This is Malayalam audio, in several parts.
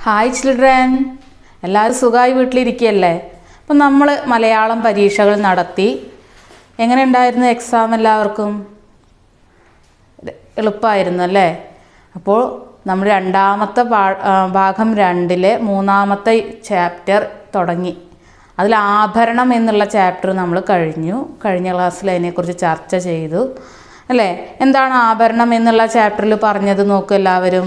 ഹായ് ചിൽഡ്രൻ എല്ലാവരും സുഖമായി വീട്ടിലിരിക്കുകയല്ലേ അപ്പം നമ്മൾ മലയാളം പരീക്ഷകൾ നടത്തി എങ്ങനെ ഉണ്ടായിരുന്നു എക്സാം എല്ലാവർക്കും എളുപ്പമായിരുന്നു അല്ലേ അപ്പോൾ നമ്മൾ രണ്ടാമത്തെ പാ- ആ, ഭാഗം രണ്ടിലെ മൂന്നാമത്തെ ചാപ്റ്റർ തുടങ്ങി അതിൽ ആഭരണം എന്നുള്ള ചാപ്റ്റർ നമ്മൾ കഴിഞ്ഞു കഴിഞ്ഞ ക്ലാസ്സിൽ അതിനെക്കുറിച്ച് ചർച്ച ചെയ്തു അല്ലേ എന്താണ് ആഭരണം എന്നുള്ള ചാപ്റ്ററിൽ പറഞ്ഞത് നോക്കൂ എല്ലാവരും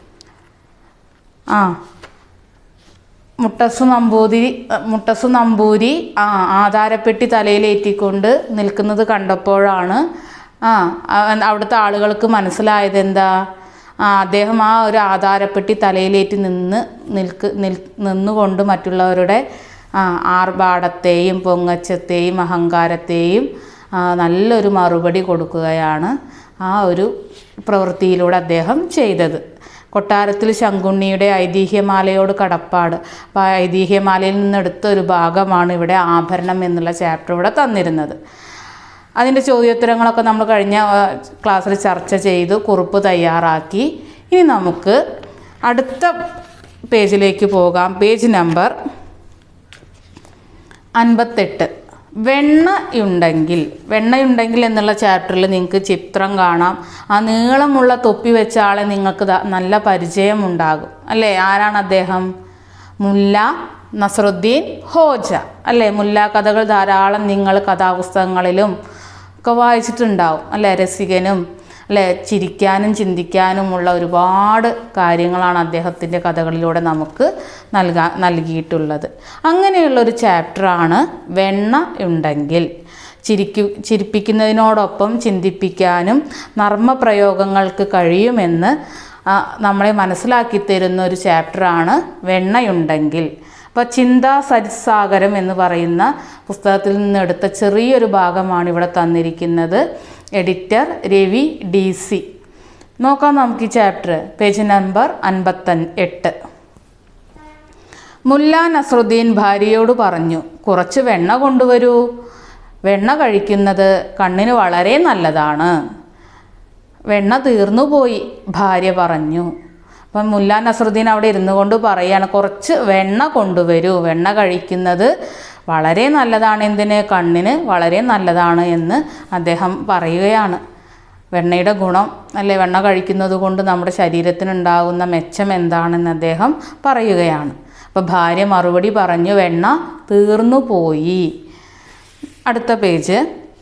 ആ മുട്ടസു നമ്പൂതിരി അ, മുട്ടസു നമ്പൂരി ആ ആധാരപ്പെട്ടി തലയിലേറ്റിക്കൊണ്ട് നിൽക്കുന്നത് കണ്ടപ്പോഴാണ് ആ അവൻ- അവിടുത്തെ ആളുകൾക്ക് മനസ്സിലായത് എന്താ ആ അദ്ദേഹം ആ ഒരു ആധാരപ്പെട്ടി തലയിലേറ്റി നിന്ന് നിൽക്ക് നിൽ നിന്നുകൊണ്ട് മറ്റുള്ളവരുടെ ആ ആർഭാടത്തെയും പൊങ്ങച്ചത്തെയും അഹങ്കാരത്തെയും ആ, നല്ലൊരു മറുപടി കൊടുക്കുകയാണ് ആ ഒരു പ്രവൃത്തിയിലൂടെ അദ്ദേഹം ചെയ്തത് കൊട്ടാരത്തിൽ ശങ്കുണ്ണിയുടെ ഐതിഹ്യമാലയോട് കടപ്പാട് അപ്പോൾ ആ ഐതിഹ്യമാലയിൽ നിന്നെടുത്ത ഒരു ഭാഗമാണ് ഇവിടെ ആഭരണം എന്നുള്ള ചാപ്റ്റർ ഇവിടെ തന്നിരുന്നത് അതിൻ്റെ ചോദ്യോത്തരങ്ങളൊക്കെ നമ്മൾ കഴിഞ്ഞ ആ, ക്ലാസ്സിൽ ചർച്ച ചെയ്തു കുറിപ്പ് തയ്യാറാക്കി ഇനി നമുക്ക് അടുത്ത പേജിലേക്ക് പോകാം പേജ് നമ്പർ അൻപത്തെട്ട് വെണ്ണയുണ്ടെങ്കിൽ വെണ്ണയുണ്ടെങ്കിൽ എന്നുള്ള ചാപ്റ്ററിൽ നിങ്ങൾക്ക് ചിത്രം കാണാം ആ നീളമുള്ള തൊപ്പി വെച്ച ആളെ നിങ്ങൾക്ക് ദാ നല്ല പരിചയമുണ്ടാകും അല്ലേ ആരാണ് അദ്ദേഹം മുല്ല നസറുദ്ദീൻ ഹോജ അല്ലേ മുല്ല കഥകൾ ധാരാളം നിങ്ങൾ കഥാപുസ്തകങ്ങളിലും ഒക്കെ വായിച്ചിട്ടുണ്ടാവും അല്ലേ രസികനും അല്ലേ ചിരിക്കാനും ചിന്തിക്കാനുമുള്ള ഒരുപാട് കാര്യങ്ങളാണ് അദ്ദേഹത്തിൻ്റെ കഥകളിലൂടെ നമുക്ക് നൽകാൻ നൽകിയിട്ടുള്ളത് അങ്ങനെയുള്ളൊരു ചാപ്റ്ററാണ് വെണ്ണ ഉണ്ടെങ്കിൽ ചിരിക്കു ചിരിപ്പിക്കുന്നതിനോടൊപ്പം ചിന്തിപ്പിക്കാനും നർമ്മപ്രയോഗങ്ങൾക്ക് കഴിയുമെന്ന് ആ, നമ്മളെ മനസ്സിലാക്കി തരുന്ന ഒരു ചാപ്റ്ററാണ് വെണ്ണയുണ്ടെങ്കിൽ അപ്പോൾ ചിന്താ സരിസാഗരം എന്ന് പറയുന്ന പുസ്തകത്തിൽ നിന്നെടുത്ത ചെറിയൊരു ഭാഗമാണ് ഇവിടെ തന്നിരിക്കുന്നത് എഡിറ്റർ രവി ഡി സി നോക്കാം നമുക്ക് ഈ ചാപ്റ്റർ പേജ് നമ്പർ അൻപത്തൻ എട്ട് മുല്ല നസ്രുദ്ദീൻ ഭാര്യയോട് പറഞ്ഞു കുറച്ച് വെണ്ണ കൊണ്ടുവരൂ വെണ്ണ കഴിക്കുന്നത് കണ്ണിന് വളരെ നല്ലതാണ് വെണ്ണ തീർന്നുപോയി ഭാര്യ പറഞ്ഞു അപ്പം മുല്ല നസറുദ്ദീൻ അവിടെ ഇരുന്നു കൊണ്ട് പറയാണ് കുറച്ച് വെണ്ണ കൊണ്ടുവരൂ വെണ്ണ കഴിക്കുന്നത് വളരെ നല്ലതാണ് എന്തിന് കണ്ണിന് വളരെ നല്ലതാണ് എന്ന് അദ്ദേഹം പറയുകയാണ് വെണ്ണയുടെ ഗുണം അല്ലെ വെണ്ണ കഴിക്കുന്നത് കൊണ്ട് നമ്മുടെ ശരീരത്തിനുണ്ടാകുന്ന മെച്ചം എന്താണെന്ന് അദ്ദേഹം പറയുകയാണ് അപ്പോൾ ഭാര്യ മറുപടി പറഞ്ഞു വെണ്ണ തീർന്നു പോയി അടുത്ത പേജ്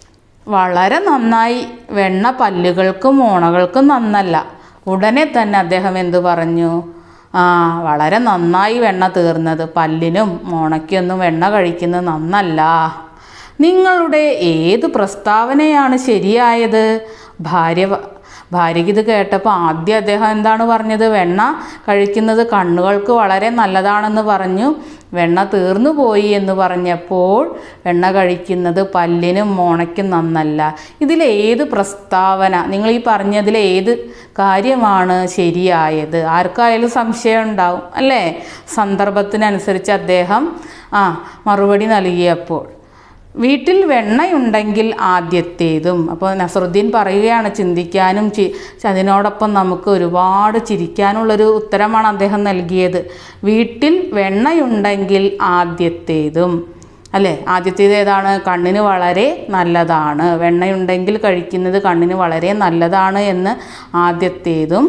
വളരെ നന്നായി വെണ്ണ പല്ലുകൾക്കും മോണകൾക്കും നന്നല്ല ഉടനെ തന്നെ അദ്ദേഹം എന്തു പറഞ്ഞു ആ വളരെ നന്നായി വെണ്ണ തീർന്നത് പല്ലിനും മോണയ്ക്കൊന്നും വെണ്ണ കഴിക്കുന്നത് നന്നല്ല നിങ്ങളുടെ ഏത് പ്രസ്താവനയാണ് ശരിയായത് ഭാര്യ പ- ഭാര്യയ്ക്ക് ഇത് കേട്ടപ്പോൾ ആദ്യം അദ്ദേഹം എന്താണ് പറഞ്ഞത് വെണ്ണ കഴിക്കുന്നത് കണ്ണുകൾക്ക് വളരെ നല്ലതാണെന്ന് പറഞ്ഞു വെണ്ണ തീർന്നു പോയി എന്ന് പറഞ്ഞപ്പോൾ വെണ്ണ കഴിക്കുന്നത് പല്ലിനും മോണയ്ക്കും നന്നല്ല ഇതിലേത് പ്രസ്താവന നിങ്ങൾ ഈ പറഞ്ഞതിൽ ഏത് കാര്യമാണ് ശരിയായത് ആർക്കായാലും സംശയം ഉണ്ടാവും അല്ലേ സന്ദർഭത്തിനനുസരിച്ച് അദ്ദേഹം ആ മറുപടി നൽകിയപ്പോൾ വീട്ടിൽ വെണ്ണയുണ്ടെങ്കിൽ ആദ്യത്തേതും അപ്പോൾ നസറുദ്ദീൻ പറയുകയാണ് ചിന്തിക്കാനും ചി അതിനോടൊപ്പം നമുക്ക് ഒരുപാട് ചിരിക്കാനുള്ളൊരു ഉത്തരമാണ് അദ്ദേഹം നൽകിയത് വീട്ടിൽ വെണ്ണയുണ്ടെങ്കിൽ ആദ്യത്തേതും അല്ലേ ആദ്യത്തേത് ഏതാണ് കണ്ണിന് വളരെ നല്ലതാണ് വെണ്ണയുണ്ടെങ്കിൽ കഴിക്കുന്നത് കണ്ണിന് വളരെ നല്ലതാണ് എന്ന് ആദ്യത്തേതും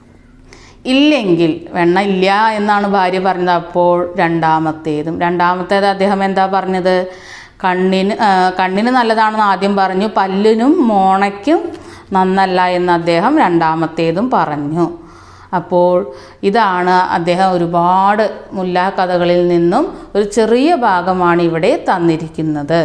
ഇല്ലെങ്കിൽ വെണ്ണ ഇല്ല എന്നാണ് ഭാര്യ പറഞ്ഞത് അപ്പോൾ രണ്ടാമത്തേതും രണ്ടാമത്തേത് അദ്ദേഹം എന്താ പറഞ്ഞത് കണ്ണിന് ആ, കണ്ണിന് നല്ലതാണെന്ന് ആദ്യം പറഞ്ഞു പല്ലിനും മോണയ്ക്കും നന്നല്ല എന്ന് അദ്ദേഹം രണ്ടാമത്തേതും പറഞ്ഞു അപ്പോൾ ഇതാണ് അദ്ദേഹം ഒരുപാട് മുല്ലാ കഥകളിൽ നിന്നും ഒരു ചെറിയ ഭാഗമാണ് ഇവിടെ തന്നിരിക്കുന്നത്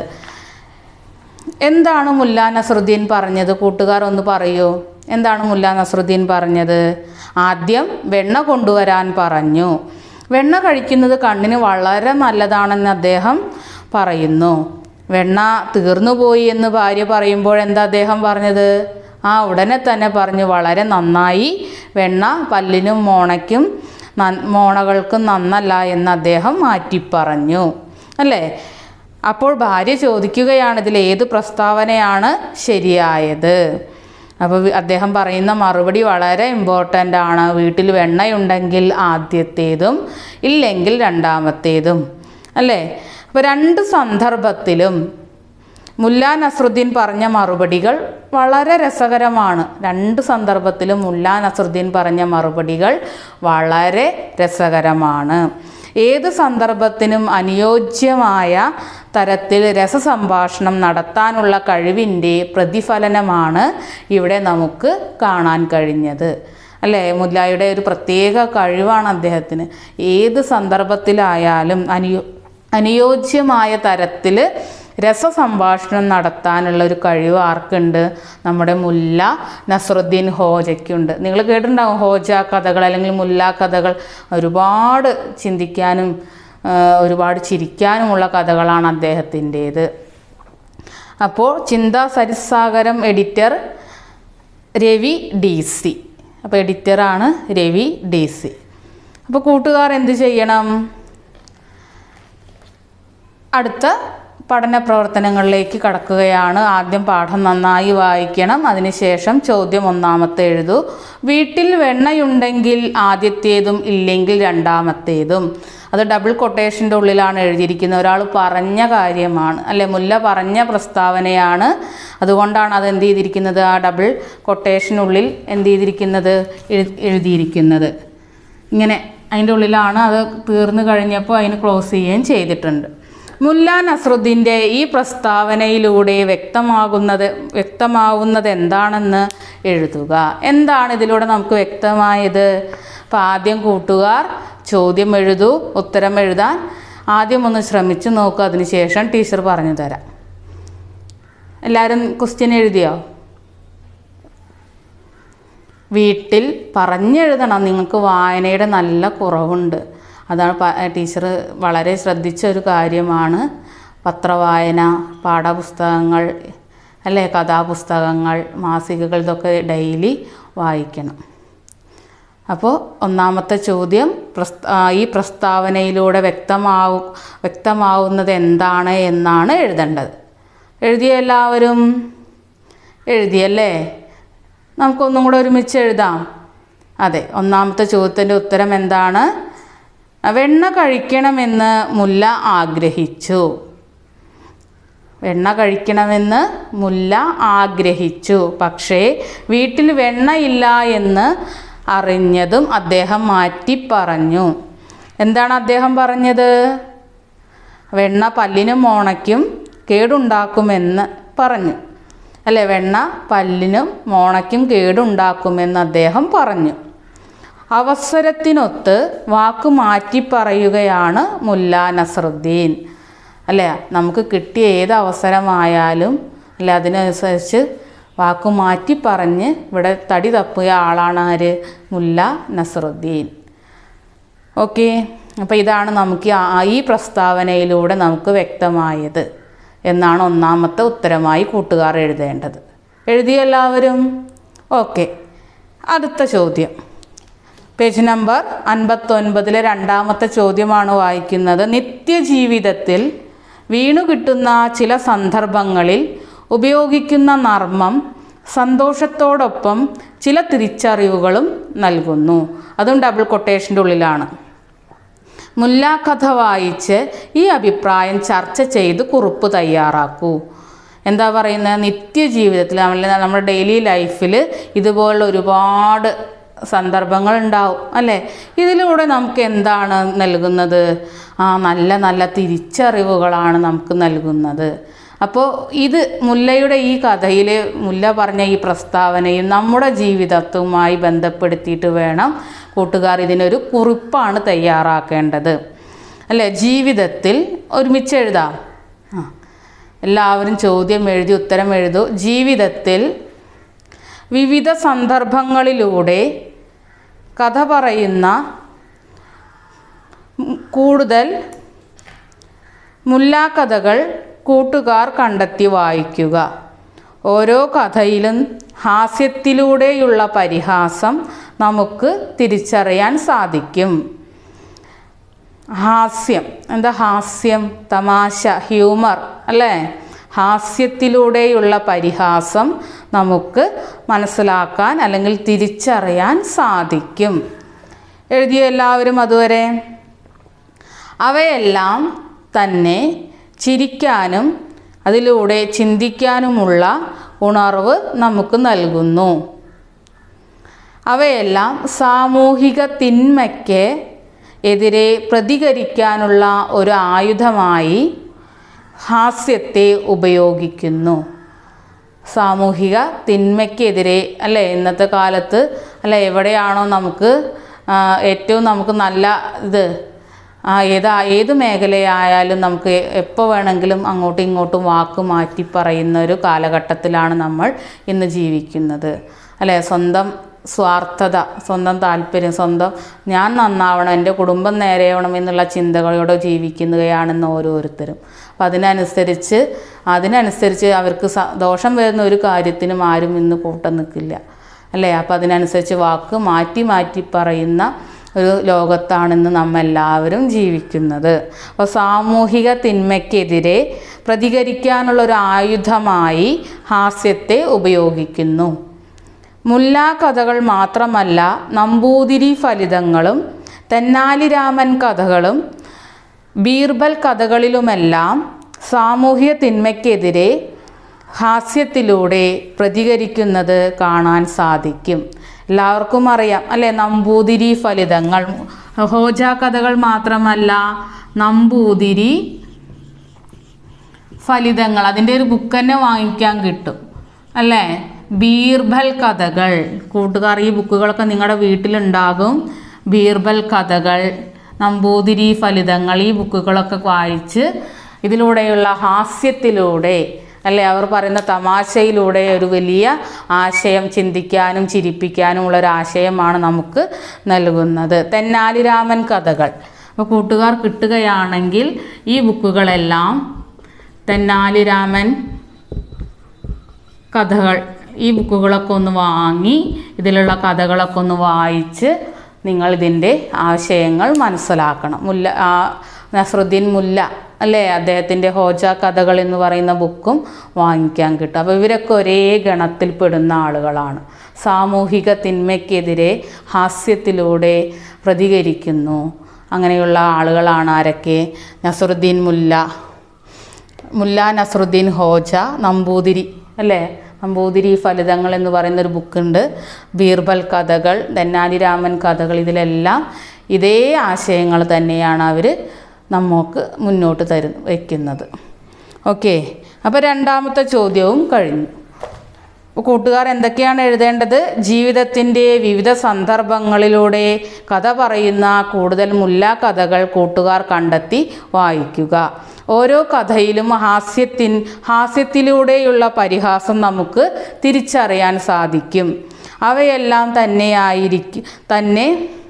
എന്താണ് മുല്ല നസറുദ്ദീൻ പറഞ്ഞത് കൂട്ടുകാർ ഒന്ന് പറയൂ എന്താണ് മുല്ല നസറുദ്ദീൻ പറഞ്ഞത് ആദ്യം വെണ്ണ കൊണ്ടുവരാൻ പറഞ്ഞു വെണ്ണ കഴിക്കുന്നത് കണ്ണിന് വളരെ നല്ലതാണെന്ന് അദ്ദേഹം പറയുന്നു വെണ്ണ തീർന്നുപോയി എന്ന് ഭാര്യ പറയുമ്പോൾ എന്താ അദ്ദേഹം പറഞ്ഞത് ആ ഉടനെ തന്നെ പറഞ്ഞു വളരെ നന്നായി വെണ്ണ പല്ലിനും മോണയ്ക്കും നൻ- മോണകൾക്കും നന്നല്ല എന്ന് അദ്ദേഹം മാറ്റിപ്പറഞ്ഞു അല്ലേ അപ്പോൾ ഭാര്യ ചോദിക്കുകയാണ് ഇതിൽ ഏത് പ്രസ്താവനയാണ് ശരിയായത് അപ്പോൾ വി- അദ്ദേഹം പറയുന്ന മറുപടി വളരെ ഇമ്പോർട്ടൻ്റ് ആണ് വീട്ടിൽ വെണ്ണയുണ്ടെങ്കിൽ ആദ്യത്തേതും ഇല്ലെങ്കിൽ രണ്ടാമത്തേതും അല്ലേ അപ്പോൾ രണ്ട് സന്ദർഭത്തിലും മുല്ല നസറുദ്ദീൻ പറഞ്ഞ മറുപടികൾ വളരെ രസകരമാണ് രണ്ട് സന്ദർഭത്തിലും മുല്ല നസറുദ്ദീൻ പറഞ്ഞ മറുപടികൾ വളരെ രസകരമാണ് ഏത് സന്ദർഭത്തിനും അനുയോജ്യമായ തരത്തിൽ രസസംഭാഷണം നടത്താനുള്ള കഴിവിൻ്റെ പ്രതിഫലനമാണ് ഇവിടെ നമുക്ക് കാണാൻ കഴിഞ്ഞത് അല്ലേ മുല്ലായുടെ ഒരു പ്രത്യേക കഴിവാണ് അദ്ദേഹത്തിന് ഏത് സന്ദർഭത്തിലായാലും അനുയോ അനുയോജ്യമായ തരത്തിൽ രസസംഭാഷണം നടത്താനുള്ള ഒരു കഴിവ് ആർക്കുണ്ട് നമ്മുടെ മുല്ല നസറുദ്ദീൻ ഹോജയ്ക്കുണ്ട് നിങ്ങൾ കേട്ടിട്ടുണ്ടാവും ഹോജ കഥകൾ അല്ലെങ്കിൽ മുല്ല കഥകൾ ഒരുപാട് ചിന്തിക്കാനും ആ, ഒരുപാട് ചിരിക്കാനുമുള്ള കഥകളാണ് അദ്ദേഹത്തിൻ്റേത് അപ്പോൾ ചിന്താ സരിസാഗരം എഡിറ്റർ രവി ഡി സി അപ്പോൾ എഡിറ്ററാണ് രവി ഡി സി അപ്പോൾ കൂട്ടുകാർ എന്ത് ചെയ്യണം അടുത്ത പഠന പ്രവർത്തനങ്ങളിലേക്ക് കടക്കുകയാണ് ആദ്യം പാഠം നന്നായി വായിക്കണം അതിനുശേഷം ചോദ്യം ഒന്നാമത്തെ എഴുതൂ വീട്ടിൽ വെണ്ണയുണ്ടെങ്കിൽ ആദ്യത്തേതും ഇല്ലെങ്കിൽ രണ്ടാമത്തേതും അത് ഡബിൾ കൊട്ടേഷൻ്റെ ഉള്ളിലാണ് എഴുതിയിരിക്കുന്നത് ഒരാൾ പറഞ്ഞ കാര്യമാണ് അല്ലെ മുല്ല പറഞ്ഞ പ്രസ്താവനയാണ് അതുകൊണ്ടാണ് അത് എന്ത് ചെയ്തിരിക്കുന്നത് ആ ഡബിൾ കൊട്ടേഷനുള്ളിൽ എന്ത് ചെയ്തിരിക്കുന്നത് എഴു- എഴുതിയിരിക്കുന്നത് ഇങ്ങനെ അതിൻ്റെ ഉള്ളിലാണ് അത് തീർന്നു കഴിഞ്ഞപ്പോൾ അതിന് ക്ലോസ് ചെയ്യുകയും ചെയ്തിട്ടുണ്ട് മുല്ല നസറുദ്ദീൻ്റെ ഈ പ്രസ്താവനയിലൂടെ വ്യക്തമാകുന്നത് വ്യക്തമാവുന്നത് എന്താണെന്ന് എഴുതുക എന്താണ് ഇതിലൂടെ നമുക്ക് വ്യക്തമായത് അപ്പോൾ ആദ്യം കൂട്ടുകാർ ചോദ്യം എഴുതൂ ഉത്തരം എഴുതാൻ ആദ്യം ഒന്ന് ശ്രമിച്ചു നോക്കുക അതിനുശേഷം ടീച്ചർ പറഞ്ഞു തരാം എല്ലാവരും ക്വസ്റ്റ്യൻ എഴുതിയോ വീട്ടിൽ പറഞ്ഞെഴുതണം നിങ്ങൾക്ക് വായനയുടെ നല്ല കുറവുണ്ട് അതാണ് പ- ടീച്ചർ വളരെ ശ്രദ്ധിച്ച ഒരു കാര്യമാണ് പത്രവായന പാഠപുസ്തകങ്ങൾ അല്ലേ കഥാപുസ്തകങ്ങൾ മാസികകൾ ഇതൊക്കെ ഡെയിലി വായിക്കണം അപ്പോൾ ഒന്നാമത്തെ ചോദ്യം പ്രസ് ആ, ഈ പ്രസ്താവനയിലൂടെ വ്യക്തമാവു വ്യക്തമാവുന്നത് എന്താണ് എന്നാണ് എഴുതേണ്ടത് എഴുതിയ എല്ലാവരും എഴുതിയല്ലേ നമുക്കൊന്നും കൂടെ ഒരുമിച്ച് എഴുതാം അതെ ഒന്നാമത്തെ ചോദ്യത്തിൻ്റെ ഉത്തരം എന്താണ് വെണ്ണ കഴിക്കണമെന്ന് മുല്ല ആഗ്രഹിച്ചു വെണ്ണ കഴിക്കണമെന്ന് മുല്ല ആഗ്രഹിച്ചു പക്ഷേ വീട്ടിൽ വെണ്ണയില്ല എന്ന് അറിഞ്ഞതും അദ്ദേഹം മാറ്റി പറഞ്ഞു എന്താണ് അദ്ദേഹം പറഞ്ഞത് വെണ്ണ പല്ലിനും മോണയ്ക്കും കേടുണ്ടാക്കുമെന്ന് പറഞ്ഞു അല്ലേ വെണ്ണ പല്ലിനും മോണയ്ക്കും കേടുണ്ടാക്കുമെന്ന് അദ്ദേഹം പറഞ്ഞു അവസരത്തിനൊത്ത് വാക്ക് മാറ്റി പറയുകയാണ് മുല്ല നസറുദ്ദീൻ അല്ലേ നമുക്ക് കിട്ടിയ ഏത് അവസരമായാലും അല്ലെ അതിനനുസരിച്ച് വാക്ക് മാറ്റി പറഞ്ഞ് ഇവിടെ തടി തപ്പിയ ആളാണ് ആര് മുല്ല നസറുദ്ദീൻ ഓക്കെ അപ്പോൾ ഇതാണ് നമുക്ക് ആ- ഈ പ്രസ്താവനയിലൂടെ നമുക്ക് വ്യക്തമായത് എന്നാണ് ഒന്നാമത്തെ ഉത്തരമായി കൂട്ടുകാർ എഴുതേണ്ടത് എഴുതിയ എല്ലാവരും ഓക്കെ അടുത്ത ചോദ്യം പേജ് നമ്പർ അൻപത്തൊൻപതിലെ രണ്ടാമത്തെ ചോദ്യമാണ് വായിക്കുന്നത് നിത്യജീവിതത്തിൽ വീണു കിട്ടുന്ന ചില സന്ദർഭങ്ങളിൽ ഉപയോഗിക്കുന്ന നർമ്മം സന്തോഷത്തോടൊപ്പം ചില തിരിച്ചറിവുകളും നൽകുന്നു അതും ഡബിൾ കൊട്ടേഷൻ്റെ ഉള്ളിലാണ് മുല്ലാക്കഥ വായിച്ച് ഈ അഭിപ്രായം ചർച്ച ചെയ്ത് കുറിപ്പ് തയ്യാറാക്കൂ എന്താ പറയുന്നത് നിത്യജീവിതത്തിൽ നമ്മൾ നമ്മുടെ ഡെയിലി ലൈഫിൽ ഇതുപോലുള്ള ഒരുപാട് സന്ദർഭങ്ങൾ ഉണ്ടാവും അല്ലേ ഇതിലൂടെ നമുക്ക് എന്താണ് നൽകുന്നത് ആ നല്ല നല്ല തിരിച്ചറിവുകളാണ് നമുക്ക് നൽകുന്നത് അപ്പോൾ ഇത് മുല്ലയുടെ ഈ കഥയിൽ മുല്ല പറഞ്ഞ ഈ പ്രസ്താവനയും നമ്മുടെ ജീവിതത്തുമായി ബന്ധപ്പെടുത്തിയിട്ട് വേണം കൂട്ടുകാർ ഇതിനൊരു കുറിപ്പാണ് തയ്യാറാക്കേണ്ടത് അല്ലേ ജീവിതത്തിൽ ഒരുമിച്ച് എഴുതാം ആ എല്ലാവരും ചോദ്യം എഴുതി ഉത്തരം എഴുതൂ ജീവിതത്തിൽ വിവിധ സന്ദർഭങ്ങളിലൂടെ കഥ പറയുന്ന ഉം, കൂടുതൽ മുല്ലാക്കഥകൾ കൂട്ടുകാർ കണ്ടെത്തി വായിക്കുക ഓരോ കഥയിലും ഹാസ്യത്തിലൂടെയുള്ള പരിഹാസം നമുക്ക് തിരിച്ചറിയാൻ സാധിക്കും ഹാസ്യം എന്താ ഹാസ്യം തമാശ ഹ്യൂമർ അല്ലേ ഹാസ്യത്തിലൂടെയുള്ള പരിഹാസം നമുക്ക് മനസ്സിലാക്കാൻ അല്ലെങ്കിൽ തിരിച്ചറിയാൻ സാധിക്കും എഴുതിയ എല്ലാവരും അതുവരെ അവയെല്ലാം തന്നെ ചിരിക്കാനും അതിലൂടെ ചിന്തിക്കാനുമുള്ള ഉണർവ് നമുക്ക് നൽകുന്നു അവയെല്ലാം സാമൂഹിക തിന്മയ്ക്ക് എതിരെ പ്രതികരിക്കാനുള്ള ഒരു ആയുധമായി ഹാസ്യത്തെ ഉപയോഗിക്കുന്നു സാമൂഹിക തിന്മയ്ക്കെതിരെ അല്ലേ ഇന്നത്തെ കാലത്ത് അല്ലെ എവിടെയാണോ നമുക്ക് ആ, ഏറ്റവും നമുക്ക് നല്ല ഇത് ആ, ഏതാ ഏത് മേഖലയായാലും നമുക്ക് എപ്പോൾ വേണമെങ്കിലും അങ്ങോട്ടും ഇങ്ങോട്ടും വാക്ക് മാറ്റി പറയുന്ന ഒരു കാലഘട്ടത്തിലാണ് നമ്മൾ ഇന്ന് ജീവിക്കുന്നത് അല്ലേ സ്വന്തം സ്വാർത്ഥത സ്വന്തം താല്പര്യം സ്വന്തം ഞാൻ നന്നാവണം എൻ്റെ കുടുംബം നേരെയാവണം എന്നുള്ള ചിന്തകളോടെ ജീവിക്കുകയാണെന്ന് ഓരോരുത്തരും അപ്പം അതിനനുസരിച്ച് അതിനനുസരിച്ച് അവർക്ക് സ ദോഷം വരുന്ന ഒരു കാര്യത്തിനും ആരും ഇന്ന് കൂട്ടം നിൽക്കില്ല അല്ലേ അപ്പം അതിനനുസരിച്ച് വാക്ക് മാറ്റി മാറ്റി പറയുന്ന ഒരു ലോകത്താണിന്ന് നമ്മെല്ലാവരും ജീവിക്കുന്നത് അപ്പോൾ സാമൂഹിക തിന്മയ്ക്കെതിരെ പ്രതികരിക്കാനുള്ള ഒരു ആയുധമായി ഹാസ്യത്തെ ഉപയോഗിക്കുന്നു മുല്ലാ കഥകൾ മാത്രമല്ല നമ്പൂതിരി ഫലിതങ്ങളും തെന്നാലിരാമൻ കഥകളും ബീർബൽ കഥകളിലുമെല്ലാം സാമൂഹ്യ തിന്മയ്ക്കെതിരെ ഹാസ്യത്തിലൂടെ പ്രതികരിക്കുന്നത് കാണാൻ സാധിക്കും എല്ലാവർക്കും അറിയാം അല്ലേ നമ്പൂതിരി ഫലിതങ്ങൾ ഹോജ കഥകൾ മാത്രമല്ല നമ്പൂതിരി ഫലിതങ്ങൾ അതിൻ്റെ ഒരു ബുക്ക് തന്നെ വാങ്ങിക്കാൻ കിട്ടും അല്ലേ ബീർബൽ കഥകൾ കൂട്ടുകാർ ഈ ബുക്കുകളൊക്കെ നിങ്ങളുടെ വീട്ടിലുണ്ടാകും ബീർബൽ കഥകൾ നമ്പൂതിരി ഫലിതങ്ങൾ ഈ ബുക്കുകളൊക്കെ വായിച്ച് ഇതിലൂടെയുള്ള ഹാസ്യത്തിലൂടെ അല്ലെ അവർ പറയുന്ന തമാശയിലൂടെ ഒരു വലിയ ആശയം ചിന്തിക്കാനും ചിരിപ്പിക്കാനുമുള്ള ഒരു ആശയമാണ് നമുക്ക് നൽകുന്നത് തെന്നാലിരാമൻ കഥകൾ അപ്പോൾ കൂട്ടുകാർ കിട്ടുകയാണെങ്കിൽ ഈ ബുക്കുകളെല്ലാം തെന്നാലിരാമൻ കഥകൾ ഈ ബുക്കുകളൊക്കെ ഒന്ന് വാങ്ങി ഇതിലുള്ള കഥകളൊക്കെ ഒന്ന് വായിച്ച് നിങ്ങൾ ഇതിൻ്റെ ആശയങ്ങൾ മനസ്സിലാക്കണം മുല്ല ആ നസ്രുദ്ദീൻ മുല്ല അല്ലേ അദ്ദേഹത്തിൻ്റെ ഹോജ കഥകൾ എന്ന് പറയുന്ന ബുക്കും വാങ്ങിക്കാൻ കിട്ടും അപ്പോൾ ഇവരൊക്കെ ഒരേ ഗണത്തിൽ പെടുന്ന ആളുകളാണ് സാമൂഹിക തിന്മയ്ക്കെതിരെ ഹാസ്യത്തിലൂടെ പ്രതികരിക്കുന്നു അങ്ങനെയുള്ള ആളുകളാണ് ആരൊക്കെ നസറുദ്ദീൻ മുല്ല മുല്ല നസറുദ്ദീൻ ഹോജ നമ്പൂതിരി അല്ലേ നമ്പൂതിരി ഫലിതങ്ങൾ എന്ന് പറയുന്ന ഒരു ബുക്കുണ്ട് ബീർബൽ കഥകൾ തെന്നാലിരാമൻ കഥകൾ ഇതിലെല്ലാം ഇതേ ആശയങ്ങൾ തന്നെയാണ് അവർ നമുക്ക് മുന്നോട്ട് തരു വയ്ക്കുന്നത് ഓക്കെ അപ്പോൾ രണ്ടാമത്തെ ചോദ്യവും കഴിഞ്ഞു അപ്പോൾ കൂട്ടുകാർ എന്തൊക്കെയാണ് എഴുതേണ്ടത് ജീവിതത്തിൻ്റെ വിവിധ സന്ദർഭങ്ങളിലൂടെ കഥ പറയുന്ന കൂടുതൽ മുല്ല കഥകൾ കൂട്ടുകാർ കണ്ടെത്തി വായിക്കുക ഓരോ കഥയിലും ഹാസ്യത്തിൻ ഹാസ്യത്തിലൂടെയുള്ള പരിഹാസം നമുക്ക് തിരിച്ചറിയാൻ സാധിക്കും അവയെല്ലാം തന്നെയായിരിക്കും തന്നെ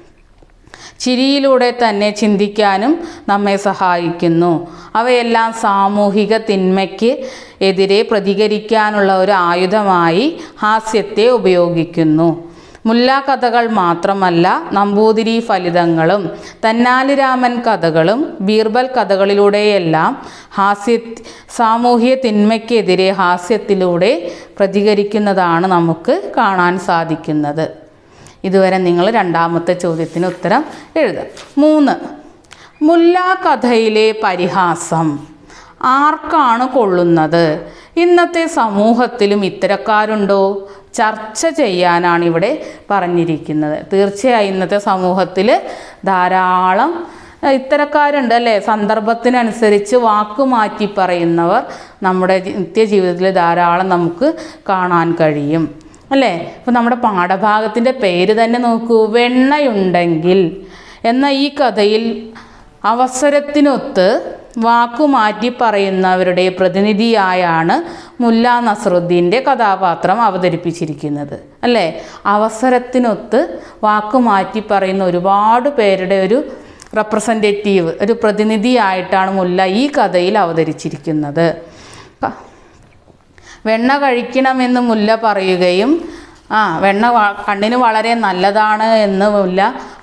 ചിരിയിലൂടെ തന്നെ ചിന്തിക്കാനും നമ്മെ സഹായിക്കുന്നു അവയെല്ലാം സാമൂഹിക തിന്മയ്ക്ക് എതിരെ പ്രതികരിക്കാനുള്ള ഒരു ആയുധമായി ഹാസ്യത്തെ ഉപയോഗിക്കുന്നു മുല്ലാ കഥകൾ മാത്രമല്ല നമ്പൂതിരി ഫലിതങ്ങളും തന്നാലിരാമൻ കഥകളും ബീർബൽ കഥകളിലൂടെയെല്ലാം ഹാസ്യ സാമൂഹ്യ തിന്മയ്ക്കെതിരെ ഹാസ്യത്തിലൂടെ പ്രതികരിക്കുന്നതാണ് നമുക്ക് കാണാൻ സാധിക്കുന്നത് ഇതുവരെ നിങ്ങൾ രണ്ടാമത്തെ ചോദ്യത്തിന് ഉത്തരം എഴുതുക മൂന്ന് മുല്ലാ കഥയിലെ പരിഹാസം ആർക്കാണ് കൊള്ളുന്നത് ഇന്നത്തെ സമൂഹത്തിലും ഇത്തരക്കാരുണ്ടോ ചർച്ച ചെയ്യാനാണ് ഇവിടെ പറഞ്ഞിരിക്കുന്നത് തീർച്ചയായും ഇന്നത്തെ സമൂഹത്തിൽ ധാരാളം ഏഹ്, ഇത്തരക്കാരുണ്ട് അല്ലേ സന്ദർഭത്തിനനുസരിച്ച് വാക്ക് മാറ്റി പറയുന്നവർ നമ്മുടെ ജി- നിത്യജീവിതത്തിൽ ധാരാളം നമുക്ക് കാണാൻ കഴിയും അല്ലേ ഇപ്പം നമ്മുടെ പാഠഭാഗത്തിൻ്റെ പേര് തന്നെ നോക്കൂ വെണ്ണയുണ്ടെങ്കിൽ എന്ന ഈ കഥയിൽ അവസരത്തിനൊത്ത് വാക്കുമാറ്റി പറയുന്നവരുടെ പ്രതിനിധിയായാണ് മുല്ല നസറുദ്ദീൻ്റെ കഥാപാത്രം അവതരിപ്പിച്ചിരിക്കുന്നത് അല്ലേ അവസരത്തിനൊത്ത് വാക്കുമാറ്റി പറയുന്ന ഒരുപാട് പേരുടെ ഒരു റെപ്രസെൻറ്റേറ്റീവ് ഒരു പ്രതിനിധിയായിട്ടാണ് മുല്ല ഈ കഥയിൽ അവതരിച്ചിരിക്കുന്നത് ക- വെണ്ണ കഴിക്കണമെന്ന് മുല്ല പറയുകയും ആ വെണ്ണ വ- കണ്ണിന് വളരെ നല്ലതാണ് എന്ന് മുല്ല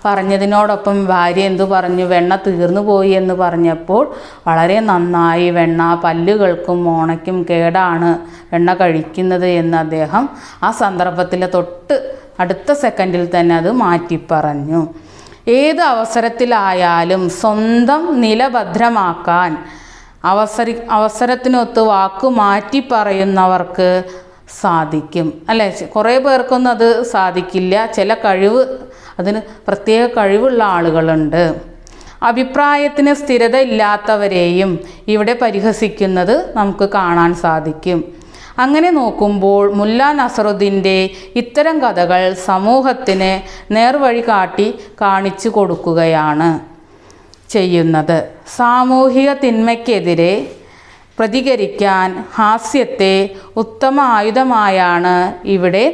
പറഞ്ഞതിനോടൊപ്പം ഭാര്യ എന്തു പറഞ്ഞു വെണ്ണ തീർന്നു പോയി എന്ന് പറഞ്ഞപ്പോൾ വളരെ നന്നായി വെണ്ണ പല്ലുകൾക്കും മോണയ്ക്കും കേടാണ് വെണ്ണ കഴിക്കുന്നത് എന്ന് അദ്ദേഹം ആ സന്ദർഭത്തിൽ തൊട്ട് അടുത്ത സെക്കൻഡിൽ തന്നെ അത് മാറ്റി പറഞ്ഞു ഏത് അവസരത്തിലായാലും സ്വന്തം നില ഭദ്രമാക്കാൻ അവസര അവസരത്തിനൊത്ത് വാക്കു മാറ്റി പറയുന്നവർക്ക് സാധിക്കും അല്ലേ ചെ- കുറേ പേർക്കൊന്നും അത് സാധിക്കില്ല ചില കഴിവ് അതിന് പ്രത്യേക കഴിവുള്ള ആളുകളുണ്ട് അഭിപ്രായത്തിന് സ്ഥിരത ഇല്ലാത്തവരെയും ഇവിടെ പരിഹസിക്കുന്നത് നമുക്ക് കാണാൻ സാധിക്കും അങ്ങനെ നോക്കുമ്പോൾ മുല്ല നസറുദ്ദീൻ്റെ ഇത്തരം കഥകൾ സമൂഹത്തിന് നേർവഴി കാട്ടി കാണിച്ചു കൊടുക്കുകയാണ് ചെയ്യുന്നത് സാമൂഹിക തിന്മയ്ക്കെതിരെ പ്രതികരിക്കാൻ ഹാസ്യത്തെ ഉത്തമ ആയുധമായാണ് ഇവിടെ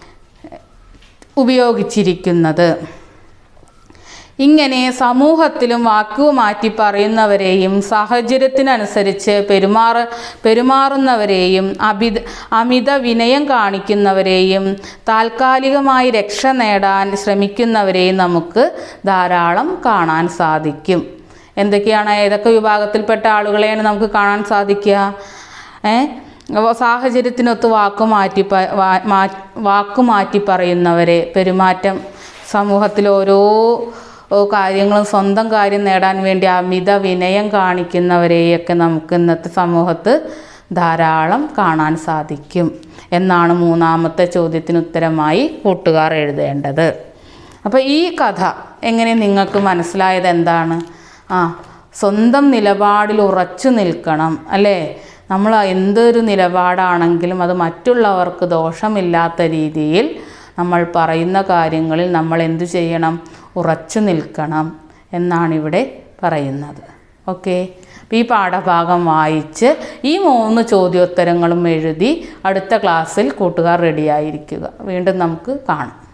ഉപയോഗിച്ചിരിക്കുന്നത് ഇങ്ങനെ സമൂഹത്തിലും വാക്കു മാറ്റി പറയുന്നവരെയും സാഹചര്യത്തിനനുസരിച്ച് പെരുമാറ പെരുമാറുന്നവരെയും അമിത അമിത വിനയം കാണിക്കുന്നവരെയും താൽക്കാലികമായി രക്ഷ നേടാൻ ശ്രമിക്കുന്നവരെയും നമുക്ക് ധാരാളം കാണാൻ സാധിക്കും എന്തൊക്കെയാണ് ഏതൊക്കെ വിഭാഗത്തിൽപ്പെട്ട ആളുകളെയാണ് നമുക്ക് കാണാൻ സാധിക്കുക ഏ അപ്പോൾ സാഹചര്യത്തിനൊത്ത് വാക്കു മാറ്റി പ- വാ- മാ- വാക്കു മാറ്റി പറയുന്നവരെ പെരുമാറ്റം സമൂഹത്തിൽ ഓരോ ഓ, കാര്യങ്ങളും സ്വന്തം കാര്യം നേടാൻ വേണ്ടി അമിത വിനയം കാണിക്കുന്നവരെയൊക്കെ നമുക്ക് ഇന്നത്തെ സമൂഹത്ത് ധാരാളം കാണാൻ സാധിക്കും എന്നാണ് മൂന്നാമത്തെ ചോദ്യത്തിന് ഉത്തരമായി കൂട്ടുകാർ എഴുതേണ്ടത് അപ്പോൾ ഈ കഥ എങ്ങനെ നിങ്ങൾക്ക് മനസ്സിലായത് എന്താണ് ആ സ്വന്തം നിലപാടിൽ ഉറച്ചു നിൽക്കണം അല്ലേ നമ്മൾ എന്തൊരു നിലപാടാണെങ്കിലും അത് മറ്റുള്ളവർക്ക് ദോഷമില്ലാത്ത രീതിയിൽ നമ്മൾ പറയുന്ന കാര്യങ്ങളിൽ നമ്മൾ എന്തു ചെയ്യണം ഉറച്ചു നിൽക്കണം എന്നാണ് ഇവിടെ പറയുന്നത് ഓക്കെ അപ്പോൾ ഈ പാഠഭാഗം വായിച്ച് ഈ മൂന്ന് ചോദ്യോത്തരങ്ങളും എഴുതി അടുത്ത ക്ലാസ്സിൽ കൂട്ടുകാർ റെഡിയായിരിക്കുക വീണ്ടും നമുക്ക് കാണാം